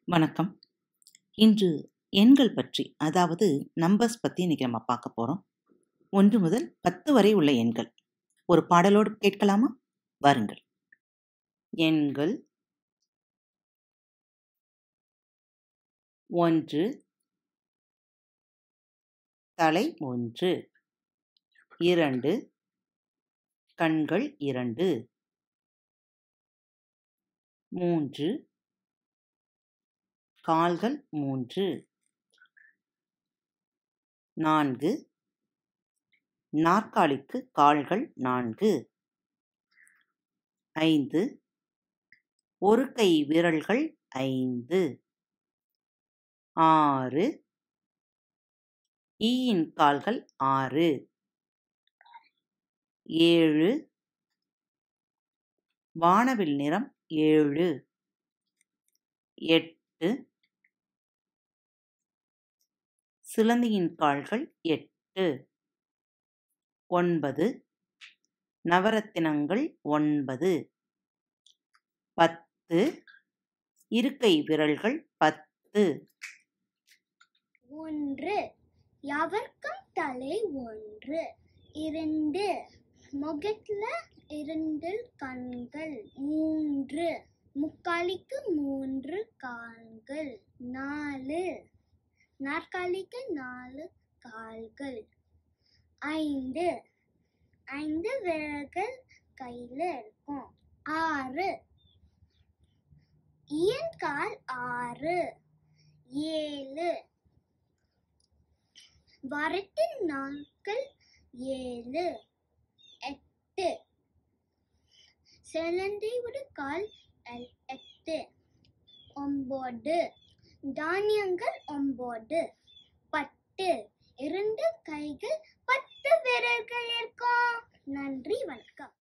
வணக்கம் இன்று எண்கள் பற்றி அதாவது நம்பர்ஸ் பற்றி இன்னைக்கு நம்ம பார்க்க போகிறோம் ஒன்று முதல் பத்து வரை உள்ள எண்கள் ஒரு பாடலோடு கேட்கலாமா வாருங்கள் எண்கள் ஒன்று தலை ஒன்று இரண்டு கண்கள் இரண்டு மூன்று கால்கள் மூன்று நான்கு நாற்காலிக்கு கால்கள் நான்கு ஐந்து ஒரு கை விரல்கள் ஐந்து ஆறு ஈயின் கால்கள் ஆறு ஏழு வானவில் நிறம் ஏழு எட்டு சிலந்தியின் கால்கள் எட்டு ஒன்பது நவரத்தினங்கள் ஒன்பது பத்து இருக்கை விரல்கள் பத்து ஒன்று எவர்க்கும் தலை ஒன்று இரண்டு முகத்துல இரண்டு கண்கள் மூன்று முக்காலிக்கு மூன்று கால்கள் நாலு நாற்காலிக்கு நாலு கால்கள் ஐந்து ஐந்து விரல்கள் கையில இருக்கும் ஆறு இயன் கால் ஆறு ஏழு வரட்டு நாட்கள் ஏழு எட்டு சிலந்தையோட கால் எல்- எட்டு ஒன்பது தானியங்கள் ஒன்பது பத்து இரண்டு கைகள் பத்து விரல்கள் இருக்கும் நன்றி வணக்கம்